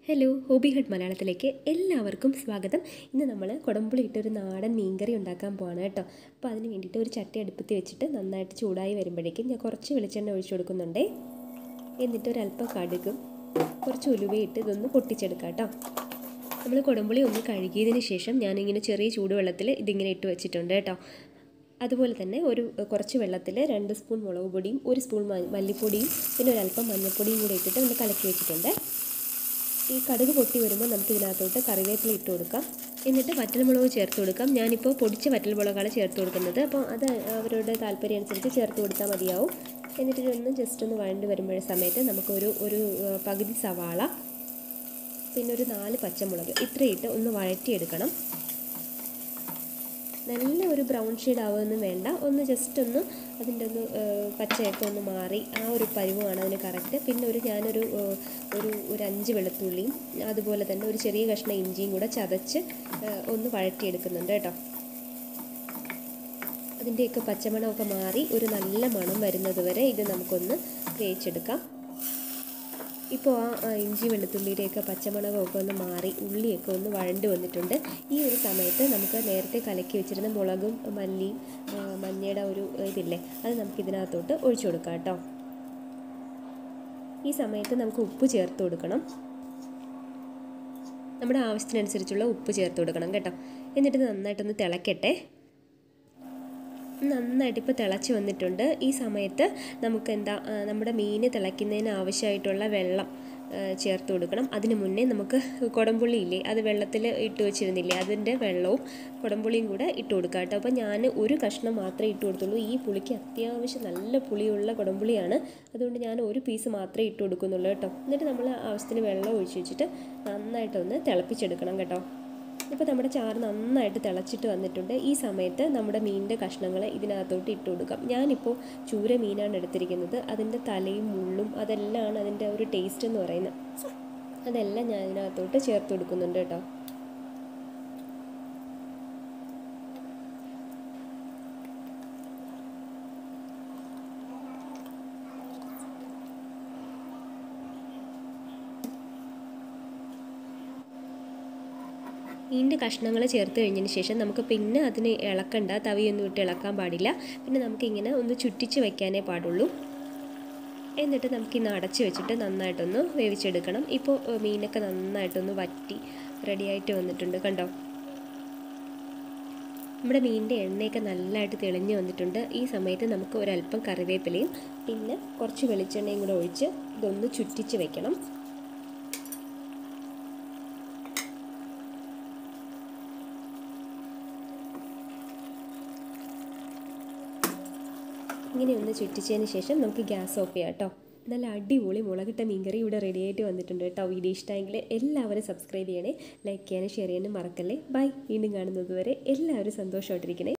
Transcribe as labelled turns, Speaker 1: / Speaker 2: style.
Speaker 1: hello hobby hut മലയാളത്തിലേക്ക് എല്ലാവർക്കും സ്വാഗതം ഇന്ന് നമ്മൾ കുടംപുളി ഇട്ടൊരു നാടൻ മീൻകറി ഉണ്ടാക്കാൻ പോവാണ് കേട്ടോ അപ്പോൾ അതിന് വേണ്ടിയിട്ട് ഒരു ചട്ടി അടുപ്പത്ത് വെച്ചിട്ട് നന്നായിട്ട് ചൂടായി വരുമ്പോഴേക്കും ഞാൻ കുറച്ച് വെളിച്ചെണ്ണ ഒഴിച്ചു കൊടുക്കുന്നുണ്ടേ എന്നിട്ട് ഒരല്പം കടുകും കുറച്ച് ഉലുവയിട്ട് ഇതൊന്ന് പൊട്ടിച്ചെടുക്കാം കേട്ടോ നമ്മൾ കുടംപുളി ഒന്ന് കഴുകിയതിന് ശേഷം ഞാനിങ്ങനെ ചെറിയ ചൂടുവെള്ളത്തിൽ ഇതിങ്ങനെ ഇട്ട് വെച്ചിട്ടുണ്ട് കേട്ടോ അതുപോലെ തന്നെ ഒരു കുറച്ച് വെള്ളത്തിൽ രണ്ട് സ്പൂൺ മുളക് പൊടിയും ഒരു സ്പൂൺ മല്ലിപ്പൊടിയും പിന്നെ ഒരല്പം മഞ്ഞൾപ്പൊടിയും കൂടി ഇട്ടിട്ട് ഒന്ന് കലക്കി വെച്ചിട്ടുണ്ട് ഈ കടുക് പൊട്ടി വരുമ്പോൾ നമുക്ക് ഇതിനകത്തോട്ട് കറിവേപ്പില ഇട്ട് കൊടുക്കാം എന്നിട്ട് വറ്റൽമുളക് ചേർത്ത് കൊടുക്കാം ഞാനിപ്പോൾ പൊടിച്ച വറ്റൽമുളകാണ് ചേർത്ത് കൊടുക്കുന്നത് അപ്പോൾ അത് അവരുടെ താല്പര്യം അനുസരിച്ച് ചേർത്ത് കൊടുത്താൽ മതിയാവും എന്നിട്ട് ഇതൊന്ന് ജസ്റ്റ് ഒന്ന് വഴണ്ട് വരുമ്പോഴേ സമയത്ത് നമുക്കൊരു ഒരു പകുതി സവാള പിന്നെ ഒരു നാല് പച്ചമുളക് ഇത്രയിട്ട് ഒന്ന് വഴറ്റിയെടുക്കണം നല്ല ഒരു ബ്രൗൺ ഷെയ്ഡ് ആവുമെന്നും വേണ്ട ഒന്ന് ജസ്റ്റ് ഒന്ന് അതിൻ്റെ ഒന്ന് പച്ചയൊക്കെ ഒന്ന് മാറി ആ ഒരു പരുവമാണ് അതിന് കറക്റ്റ് പിന്നെ ഒരു ഞാനൊരു ഒരു ഒരു അഞ്ച് വെളുത്തുള്ളിയും അതുപോലെ തന്നെ ഒരു ചെറിയ കഷ്ണം ഇഞ്ചിയും കൂടെ ചതച്ച് ഒന്ന് വഴറ്റിയെടുക്കുന്നുണ്ട് കേട്ടോ അതിൻ്റെയൊക്കെ പച്ചമണമൊക്കെ മാറി ഒരു നല്ല മണം വരുന്നത് വരെ ഇത് നമുക്കൊന്ന് വേവിച്ചെടുക്കാം ഇപ്പോൾ ആ ഇഞ്ചി വെളുത്തുള്ളിയുടെയൊക്കെ പച്ചമുളകൊക്കെ ഒന്ന് മാറി ഉള്ളിയൊക്കെ ഒന്ന് വഴണ്ട് വന്നിട്ടുണ്ട് ഈ ഒരു സമയത്ത് നമുക്ക് നേരത്തെ കലക്കി വെച്ചിരുന്ന മുളകും മല്ലിയും മഞ്ഞയുടെ ഒരു ഇതില്ലേ അത് നമുക്ക് ഇതിനകത്തോട്ട് ഒഴിച്ചു കൊടുക്കാം കേട്ടോ ഈ സമയത്ത് നമുക്ക് ഉപ്പ് ചേർത്ത് കൊടുക്കണം നമ്മുടെ ആവശ്യത്തിനനുസരിച്ചുള്ള ഉപ്പ് ചേർത്ത് കൊടുക്കണം കേട്ടോ എന്നിട്ട് നന്നായിട്ടൊന്ന് തിളക്കട്ടെ നന്നായിട്ട് ഇപ്പോൾ തിളച്ച് വന്നിട്ടുണ്ട് ഈ സമയത്ത് നമുക്ക് എന്താ നമ്മുടെ മീൻ തിളയ്ക്കുന്നതിന് ആവശ്യമായിട്ടുള്ള വെള്ളം ചേർത്ത് കൊടുക്കണം അതിന് മുന്നേ നമുക്ക് കുടംപുള്ളി ഇല്ലേ അത് വെള്ളത്തിൽ ഇട്ട് വെച്ചിരുന്നില്ലേ അതിൻ്റെ വെള്ളവും കുടംപുളിയും കൂടെ ഇട്ട് കൊടുക്കാം കേട്ടോ അപ്പോൾ ഞാൻ ഒരു കഷ്ണം മാത്രമേ ഇട്ട് കൊടുത്തുള്ളൂ ഈ പുളിക്ക് അത്യാവശ്യം നല്ല പുളിയുള്ള കുടംപുളിയാണ് അതുകൊണ്ട് ഞാൻ ഒരു പീസ് മാത്രമേ ഇട്ട് കൊടുക്കുന്നുള്ളൂ കേട്ടോ എന്നിട്ട് നമ്മൾ ആവശ്യത്തിന് വെള്ളം ഒഴിച്ച് വെച്ചിട്ട് നന്നായിട്ടൊന്ന് തിളപ്പിച്ചെടുക്കണം കേട്ടോ ഇപ്പോൾ നമ്മുടെ ചാറ് നന്നായിട്ട് തിളച്ചിട്ട് വന്നിട്ടുണ്ട് ഈ സമയത്ത് നമ്മുടെ മീനിൻ്റെ കഷ്ണങ്ങൾ ഇതിനകത്തോട്ട് ഇട്ട് കൊടുക്കാം ഞാനിപ്പോൾ ചൂര മീനാണ് എടുത്തിരിക്കുന്നത് അതിൻ്റെ തലയും മുള്ളും അതെല്ലാമാണ് അതിൻ്റെ ഒരു ടേസ്റ്റ് എന്ന് പറയുന്നത് അതെല്ലാം ഞാൻ ഇതിനകത്തോട്ട് ചേർത്ത് കൊടുക്കുന്നുണ്ട് കേട്ടോ മീനിൻ്റെ കഷ്ണങ്ങൾ ചേർത്ത് കഴിഞ്ഞതിന് ശേഷം നമുക്ക് പിന്നെ അതിന് ഇളക്കണ്ട തവിയൊന്നും ഇട്ട് ഇളക്കാൻ പാടില്ല പിന്നെ നമുക്കിങ്ങനെ ഒന്ന് ചുറ്റിച്ച് വയ്ക്കാനേ പാടുള്ളൂ എന്നിട്ട് നമുക്കിന്ന് അടച്ച് വെച്ചിട്ട് നന്നായിട്ടൊന്ന് വേവിച്ചെടുക്കണം ഇപ്പോൾ മീനൊക്കെ നന്നായിട്ടൊന്ന് വറ്റി റെഡിയായിട്ട് വന്നിട്ടുണ്ട് കണ്ടോ നമ്മുടെ മീനിൻ്റെ എണ്ണയൊക്കെ നല്ലതായിട്ട് തെളിഞ്ഞ് വന്നിട്ടുണ്ട് ഈ സമയത്ത് നമുക്ക് ഒരല്പം കറിവേപ്പിലയും പിന്നെ കുറച്ച് വെളിച്ചെണ്ണയും കൂടെ ഒഴിച്ച് ഇതൊന്ന് ചുറ്റിച്ച് വെക്കണം ഇങ്ങനെ ഒന്ന് ചുറ്റിച്ചതിന് ശേഷം നമുക്ക് ഗ്യാസ് ഓഫ് ചെയ്യാം കേട്ടോ നല്ല അടിപൊളി മുളകിട്ട മീൻകറി ഇവിടെ റെഡി ആയിട്ട് വന്നിട്ടുണ്ട് കേട്ടോ വീഡിയോ ഇഷ്ടമെങ്കിൽ എല്ലാവരും സബ്സ്ക്രൈബ് ചെയ്യണേ ലൈക്ക് ചെയ്യാനും ഷെയർ ചെയ്യാനും മറക്കല്ലേ ബൈ വീണ്ടും കാണുന്നത് വരെ എല്ലാവരും സന്തോഷമായിട്ടിരിക്കണേ